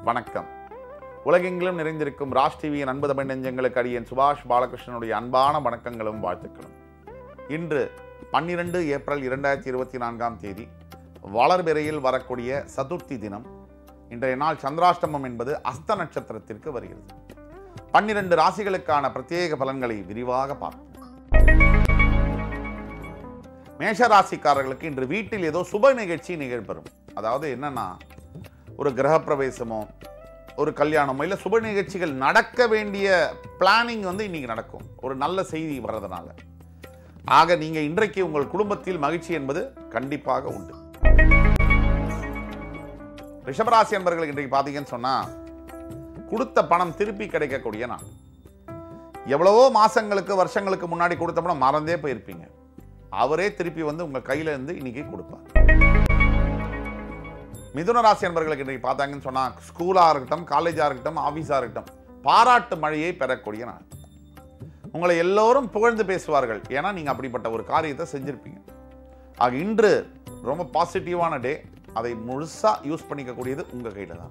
வணக்கம் உலகெங்கிலும் நிறைந்திருக்கும் ராஜ் டிவியின் அன்பு தமிழ் நெஞ்சங்களுக்கு அடியேன் சுபாஷ் பாலகிருஷ்ணனுடைய அன்பான வணக்கங்களும் வாழ்த்துக்களும் இன்று பன்னிரண்டு ஏப்ரல் இரண்டாயிரத்தி இருபத்தி நான்காம் தேதி வளர்பிறையில் வரக்கூடிய சதுர்த்தி தினம் இன்றைய நாள் சந்திராஷ்டமம் என்பது அஸ்த நட்சத்திரத்திற்கு வருகிறது பன்னிரண்டு ராசிகளுக்கான பிரத்யேக பலன்களை விரிவாக பார்ப்போம் மேஷ ராசிக்காரர்களுக்கு இன்று வீட்டில் ஏதோ சுப நிகழ்ச்சி நிகழ்பெறும் அதாவது என்னன்னா ஒரு கிரகப்பிரவேசமோ ஒரு கல்யாணமோ இல்லை சுப நிகழ்ச்சிகள் நடக்க வேண்டிய பிளானிங் வந்து இன்னைக்கு நடக்கும் ஒரு நல்ல செய்தி வர்றதுனால ஆக நீங்க இன்றைக்கு உங்கள் குடும்பத்தில் மகிழ்ச்சி என்பது கண்டிப்பாக உண்டு ரிஷபராசி என்பர்களுக்கு இன்றைக்கு பார்த்தீங்கன்னு சொன்னா கொடுத்த பணம் திருப்பி கிடைக்கக்கூடிய நாள் எவ்வளவோ மாசங்களுக்கு வருஷங்களுக்கு முன்னாடி கொடுத்த பணம் மறந்தே போயிருப்பீங்க அவரே திருப்பி வந்து உங்க கையில இருந்து இன்னைக்கு கொடுப்பார் மிதுன ராசி என்பர்களுக்கு இன்றைக்கு பார்த்தாங்கன்னு சொன்னா ஸ்கூலா இருக்கட்டும் காலேஜா இருக்கட்டும் ஆபீஸா இருக்கட்டும் பாராட்டு மழையை பெறக்கூடிய நாள் உங்களை எல்லோரும் புகழ்ந்து பேசுவார்கள் ஏன்னா நீங்க அப்படிப்பட்ட ஒரு காரியத்தை செஞ்சிருப்பீங்க ஆக இன்று ரொம்ப பாசிட்டிவான டே அதை முழுசா யூஸ் பண்ணிக்கக்கூடியது உங்க கையில தான்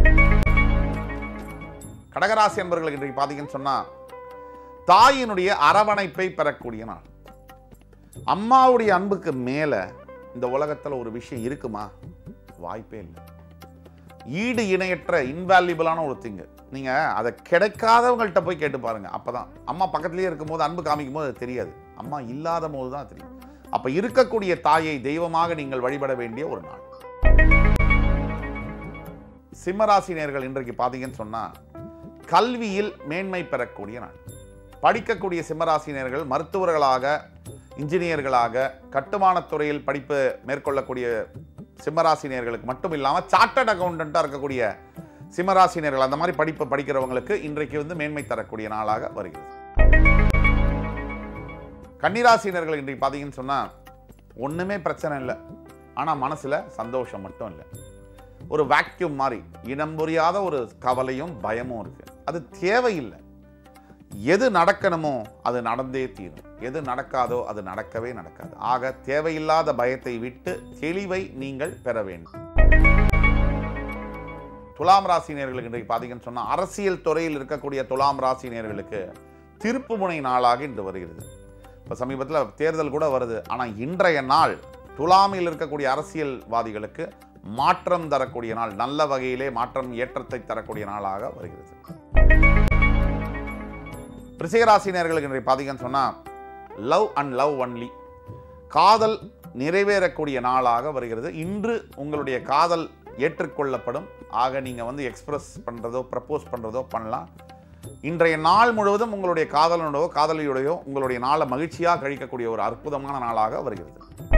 கடகராசி என்பர்களுக்கு இன்றைக்கு பார்த்தீங்கன்னு சொன்னா தாயினுடைய அரவணைப்பை பெறக்கூடிய நாள் அம்மாவுடைய அன்புக்கு மேல இந்த உலகத்துல ஒரு விஷயம் இருக்குமா வாய்ப்பே இல்லை ஈடு இணையற்ற இன்வேல்யூபிளான ஒரு திங்கு நீங்க அதை கிடைக்காதவங்கள்ட்ட போய் கேட்டு பாருங்க அப்பதான் அம்மா பக்கத்துலயே இருக்கும்போது அன்பு காமிக்கும் போது அது தெரியாது அம்மா இல்லாத போது தான் தெரியும் அப்ப இருக்கக்கூடிய தாயை தெய்வமாக நீங்கள் வழிபட வேண்டிய ஒரு நாள் சிம்மராசினியர்கள் இன்றைக்கு பார்த்தீங்கன்னு சொன்னா கல்வியில் மேன்மை பெறக்கூடிய நாள் படிக்கக்கூடிய சிம்மராசினியர்கள் மருத்துவர்களாக இன்ஜினியர்களாக கட்டுமானத் துறையில் படிப்பு மேற்கொள்ளக்கூடிய சிம்மராசினியர்களுக்கு மட்டும் இல்லாமல் சார்ட்டர்ட் அக்கௌண்டண்ட்டாக இருக்கக்கூடிய சிம்மராசினியர்கள் அந்த மாதிரி படிப்பு படிக்கிறவங்களுக்கு இன்றைக்கு வந்து மேன்மை தரக்கூடிய நாளாக வருகிறது கன்னிராசினியர்கள் இன்றைக்கு பார்த்தீங்கன்னு சொன்னால் ஒன்றுமே பிரச்சனை இல்லை ஆனால் மனசில் சந்தோஷம் மட்டும் இல்லை ஒரு வேக்யூம் மாதிரி இனம் புரியாத ஒரு கவலையும் பயமும் இருக்கு அது தேவையில்லை எது நடக்கணுமோ அது நடந்தே தீரும் எது நடக்காதோ அது நடக்கவே நடக்காது ஆக தேவையில்லாத பயத்தை விட்டு தெளிவை நீங்கள் பெற வேண்டும் துலாம் ராசினியர்களுக்கு இன்றைக்கு பார்த்தீங்கன்னு சொன்னா அரசியல் துறையில் இருக்கக்கூடிய துலாம் ராசினியர்களுக்கு திருப்பு முனை நாளாக இன்று வருகிறது இப்போ சமீபத்தில் தேர்தல் கூட வருது ஆனால் இன்றைய நாள் துலாமில் இருக்கக்கூடிய அரசியல்வாதிகளுக்கு மாற்றம் தரக்கூடிய நாள் நல்ல வகையிலே மாற்றம் ஏற்றத்தை தரக்கூடிய நாளாக வருகிறது ரிஷிகராசினியர்களுக்கு இன்றைய பார்த்தீங்கன்னு சொன்னால் லவ் அண்ட் லவ் ஒன்லி காதல் நிறைவேறக்கூடிய நாளாக வருகிறது இன்று உங்களுடைய காதல் ஏற்றுக்கொள்ளப்படும் ஆக நீங்கள் வந்து எக்ஸ்பிரஸ் பண்ணுறதோ ப்ரப்போஸ் பண்ணுறதோ பண்ணலாம் இன்றைய நாள் முழுவதும் உங்களுடைய காதலனோடோ காதலியோடையோ உங்களுடைய நாளை மகிழ்ச்சியாக கழிக்கக்கூடிய ஒரு அற்புதமான நாளாக வருகிறது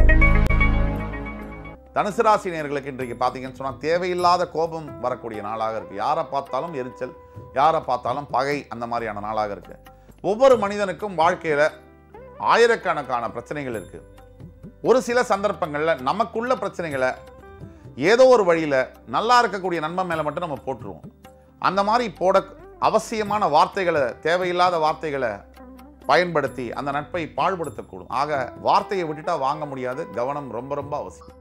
தனுசு ராசினியர்களுக்கு இன்றைக்கு பார்த்தீங்கன்னு சொன்னால் தேவையில்லாத கோபம் வரக்கூடிய நாளாக இருக்குது யாரை பார்த்தாலும் எரிச்சல் யாரை பார்த்தாலும் பகை அந்த மாதிரியான நாளாக இருக்குது ஒவ்வொரு மனிதனுக்கும் வாழ்க்கையில் ஆயிரக்கணக்கான பிரச்சனைகள் இருக்குது ஒரு சில சந்தர்ப்பங்களில் நமக்குள்ள பிரச்சனைகளை ஏதோ ஒரு வழியில் நல்லா இருக்கக்கூடிய நன்மை மேலே மட்டும் நம்ம போட்டுருவோம் அந்த மாதிரி போட அவசியமான வார்த்தைகளை தேவையில்லாத வார்த்தைகளை பயன்படுத்தி அந்த நட்பை பாழ்படுத்தக்கூடும் ஆக வார்த்தையை விட்டுட்டா வாங்க முடியாது கவனம் ரொம்ப ரொம்ப அவசியம்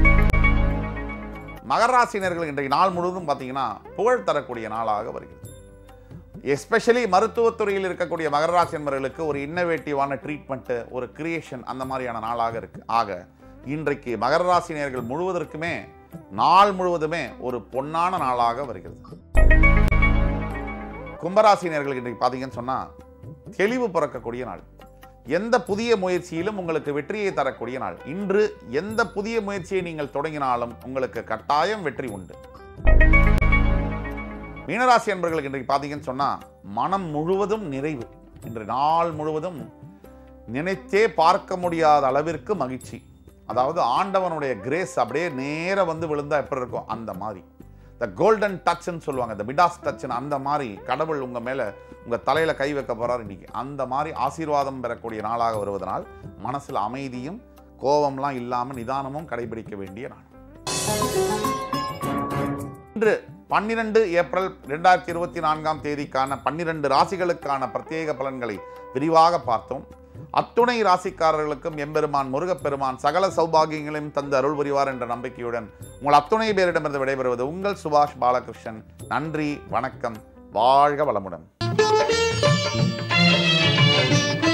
மகர ராசினியர்கள் இன்றைக்கு நாள் முழுவதும் பார்த்தீங்கன்னா புகழ் தரக்கூடிய நாளாக வருகிறது எஸ்பெஷலி மருத்துவத்துறையில் இருக்கக்கூடிய மகர ராசி என்பவர்களுக்கு ஒரு இன்னோவேட்டிவான ட்ரீட்மெண்ட்டு ஒரு கிரியேஷன் அந்த மாதிரியான நாளாக இருக்கு ஆக இன்றைக்கு மகர ராசினியர்கள் முழுவதற்குமே நாள் முழுவதுமே ஒரு பொன்னான நாளாக வருகிறது கும்பராசினியர்களுக்கு இன்றைக்கு பார்த்தீங்கன்னு சொன்னால் தெளிவு பிறக்கக்கூடிய நாள் எந்த புதிய முயற்சியிலும் உங்களுக்கு வெற்றியை தரக்கூடிய நாள் இன்று எந்த புதிய முயற்சியை நீங்கள் தொடங்கினாலும் உங்களுக்கு கட்டாயம் வெற்றி உண்டு மீனராசி என்பர்களுக்கு இன்றைக்கு பார்த்தீங்கன்னு சொன்னால் மனம் முழுவதும் நிறைவு இன்று நாள் முழுவதும் நினைத்தே பார்க்க முடியாத அளவிற்கு மகிழ்ச்சி அதாவது ஆண்டவனுடைய கிரேஸ் அப்படியே நேர வந்து விழுந்தா எப்படி இருக்கும் அந்த மாதிரி த கோல்டன் டச்னு சொல்லுவாங்க இந்த மிடாஸ் டச்னு அந்த மாதிரி கடவுள் உங்க மேல உங்க தலையில கை வைக்க போறார் இன்னைக்கு அந்த மாதிரி ஆசீர்வாதம் பெறக்கூடிய நாளாக வருவதனால் மனசுல அமைதியும் கோபம்லாம் இல்லாம நிதானமும் கடைபிடிக்க வேண்டிய நாள் இன்று பன்னிரெண்டு ஏப்ரல் ரெண்டாயிரத்தி இருபத்தி நான்காம் தேதிக்கான பன்னிரெண்டு ராசிகளுக்கான பிரத்யேக பலன்களை விரிவாக பார்த்தோம் அத்துணை ராசிக்காரர்களுக்கும் எம்பெருமான் முருகப்பெருமான் சகல சௌபாகியங்களையும் தந்து அருள் புரிவார் என்ற நம்பிக்கையுடன் உங்கள் அத்துணை பேரிடமிருந்து விடைபெறுவது உங்கள் சுபாஷ் பாலகிருஷ்ணன் நன்றி வணக்கம் வாழ்க வளமுடன்